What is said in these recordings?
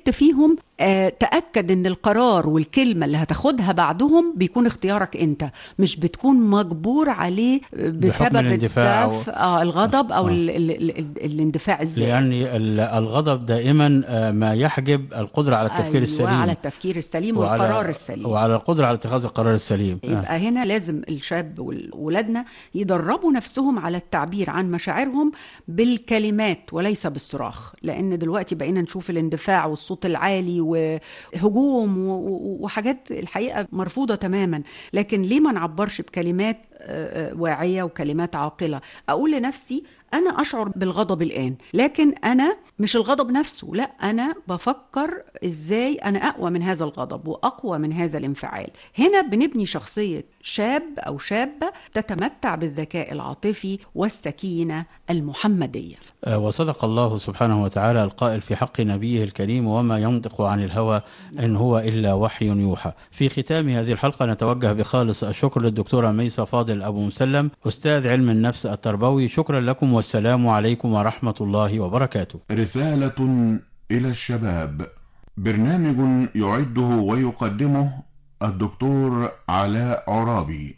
شاركت فيهم آه، تاكد ان القرار والكلمه اللي هتاخدها بعدهم بيكون اختيارك انت مش بتكون مجبور عليه بسبب الاندفاع الدفع آه الغضب او آه. ال ال ال الاندفاع الزائد لأن ال- الغضب دائما آه، ما يحجب القدرة على التفكير أيوة السليم على التفكير السليم وعلى- والقرار السليم وعلى القدرة على اتخاذ القرار السليم آه. يبقى هنا لازم الشاب وولادنا يدربوا نفسهم على التعبير عن مشاعرهم بالكلمات وليس بالصراخ لان دلوقتي بقينا نشوف الاندفاع والصوت العالي وهجوم و- و- وحاجات الحقيقه مرفوضه تماما لكن ليه ما نعبرش بكلمات آه، آه، واعيه وكلمات عاقله اقول لنفسي انا اشعر بالغضب الان لكن انا مش الغضب نفسه لا انا بفكر ازاي انا اقوى من هذا الغضب واقوى من هذا الانفعال هنا بنبني شخصيه شاب او شابه تتمتع بالذكاء العاطفي والسكينه المحمديه آه، وصدق الله سبحانه وتعالى القائل في حق نبيه الكريم وما ينطق عن الهوى إن هو إلا وحي يوحى في ختام هذه الحلقة نتوجه بخالص الشكر للدكتورة ميسة فاضل أبو مسلم أستاذ علم النفس التربوي شكرا لكم والسلام عليكم ورحمة الله وبركاته رسالة إلى الشباب برنامج يعده ويقدمه الدكتور علاء عرابي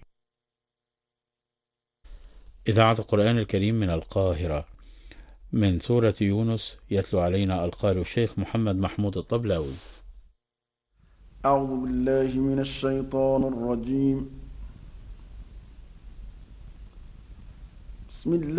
إذاعة القرآن الكريم من القاهرة من سورة يونس يتلو علينا القارئ الشيخ محمد محمود الطبلاوي أعوذ بالله من الشيطان الرجيم بسم الله